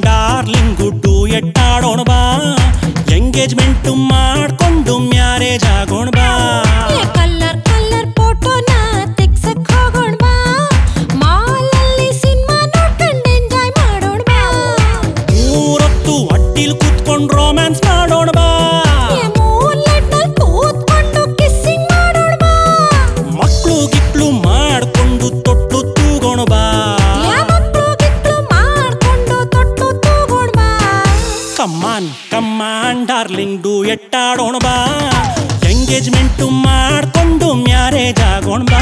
Darling ಗುಡ್ಡು ಎಟ್ಟಾಡೋಣ ಬಾ engagement ಮಾಡ್ಕೊಂಡು marriage ಆಗೋಣ ಬಾ ಏ ಕಲ್ಲರ್ ಕಲ್ಲರ್ ಫೋಟೋನ ತೆಗ್ಸಕ್ ಹೋಗೋಣ ಬಾ ಮಾಲಲ್ಲಿ ಸಿನಿಮಾ ನೋಡ್ಕೊಂಡ್ ಎಂಜಾಯ್ ಮಾಡೋಣ ಬಾ ಮೂರೊತ್ತು ಅಟ್ಟಿಲ್ ಕುತ್ಕೊಂಡು ರೊಮ್ಯಾನ್ಸ್ ಮಾಡೋಣ ಬಾ ಏ ಮೂಲೆಟ್ನಲ್ಲಿ ಕೂತ್ಕೊಂಡು ಕಿಸ್ಸಿಂಗ್ ಮಾಡೋಣ ಬಾ ಮಕ್ಳು ಗಿಕ್ಳು ಮಾಡ್ಕೊಂಡು ತೊಟ್ಟು ತೂಗೋಣ ಬಾ ಏ ಮಕ್ಳು ಗಿಕ್ಳು ಮಾಡ್ಕೊಂಡು ತೊಟ್ಟು ತೂಗೋಣ ಬಾ ಕಮ್ಮಾನ್ ಕಮ್ಮಾನ್ ಡಾರ್ಲಿಂಗ್ ಡು ಎಟ್ಟಾಡೋಣ ಬಾ ಎಂಗೇಜ್ಮೆಂಟ್ ಮಾಡ್ಕೊಂಡು ಮ್ಯಾರೇಜ್ ಆಗೋಣ ಬಾ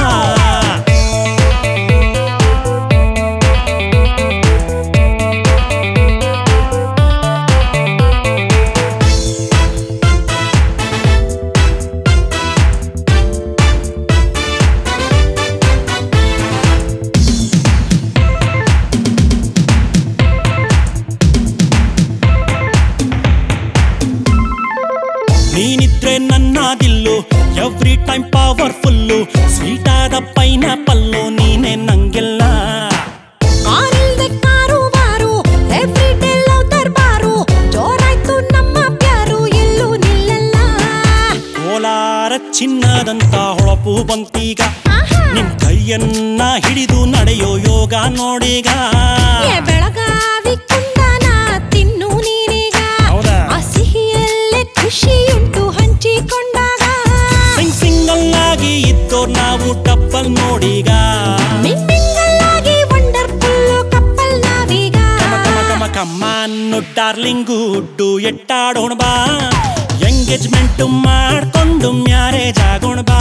ನೀನಿದ್ರೆ ನನ್ನ ದಿಲ್ಲು ಎವ್ರಿ ಟೈಮ್ ಪವರ್ಫುಲ್ಲು ಸ್ವೀಟ್ ಆದ ಪೈನಾಪಲ್ಲು ನೀನೆ ನಂಗೆಲ್ಲ ಕಾರಿಲ್ದೆ car bar every day love ದರ್ಬಾರು ಜೋರಾಯ್ತು ನಮ್ಮ ಪ್ಯಾರು ಎಲ್ಲೂ ನಿಲ್ಲಲ್ಲ ಕೋಲಾರ ಚಿನ್ನದಂತ ಹೊಳಪು ಬಂತೀಗ ಆಹಾ. ನಿನ್ ಕೈಯನ್ನ ಹಿಡಿದು ನಡೆಯೋ ಯೋಗ ನೋಡೀಗ ಏ ಬೆಳಗಾವಿ ಕುಂದನ ತಿನ್ನು ನೀನೀಗ ಹೌದಾ? ಆ ಸಿಹಿಯಲ್ಲೇ ಖುಷಿಯುಂಟು ಹಂಚಿಕೊಂಡಾಗ ಸಿಂಗ್ ಸಿಂಗಲ್ ಆಗಿ ಇದ್ದೋರ್ ನಾವು ಡಬ್ಬಲ್ ನೋಡೀಗ ಮಿಂಗಲ್ಲಾಗಿ ವಂಡರ್ಫುಲ್ ಕಪ್ಪಲ್ ನಾವೀಗ ಕಮ ಕಮ ಕಮ ಕಮ್ಮನ್ನು ಡಾರ್ಲಿಂಗ್ ಗುಡ್ಡು ಎಟ್ಟಾಡೋಣ ಬಾ ಎಂಗೇಜ್ಮೆಂಟ್ ಮಾಡ್ಕೊಂಡು ಮ್ಯಾರೇಜ್ ಆಗೋಣ ಬಾ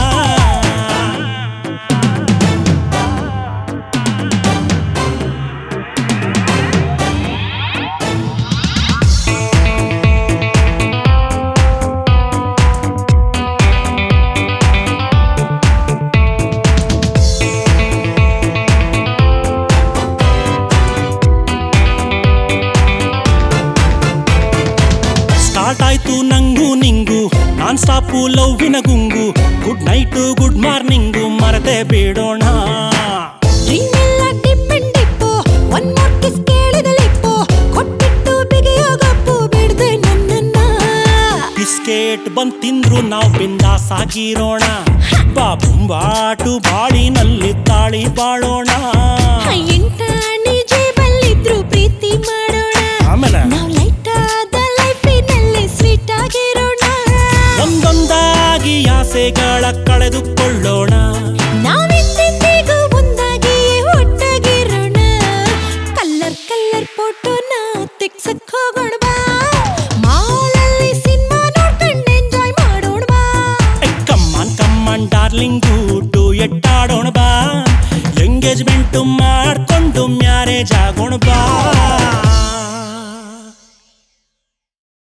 ಸ್ಟಾರ್ಟ್ ಆಯ್ತು ನಂಗೂ ನಿಂಗು ನಾನ್ ಸ್ಟಾಪು ಲವ್ವಿನ ಗುಂಗು ಗುಡ್ ನೈಟು ಗುಡ್ ಮಾರ್ನಿಂಗು ಮರತೆ ಬಿಡೋಣ ಡ್ರೀಮ್ ಎಲ್ಲ dip and dip one more kiss ಕೇಳಿದ ಲಿಪ್ಪು ಕೊಟ್ಬಿಟ್ಟು ಬಿಗಿಯೋ ಗಪ್ಪು ಬಿಡ್ದೆ ನನ್ನನ್ನ ಬಿಸ್ಕೆಟ್ ಬಂದ್ ತಿಂದ್ರು ನಾವ್ ಬಿಂದಾಸ್ ಆಗಿರೋಣ ಬಾಬುಂಬಾಟು ಬಾಳಿನಲ್ಲಿ ತಾಳಿ ಬಾಳೋಣ ಎಂಟಾಣಿ ಜೇಬಲ್ಲಿದ್ರು ಪ್ರೀತಿ ಮಾಡೋಣ ಆಮೇಲೆ ನಾವ್ ಲೈಟ್ ಆದ ಲೈಫಿನಲ್ಲಿ ಸ್ವೀಟ್ ಆಗಿರೋಣ ಒಂದೊಂದಾಗಿ ಆಸೆಗಳ ಕಳೆದು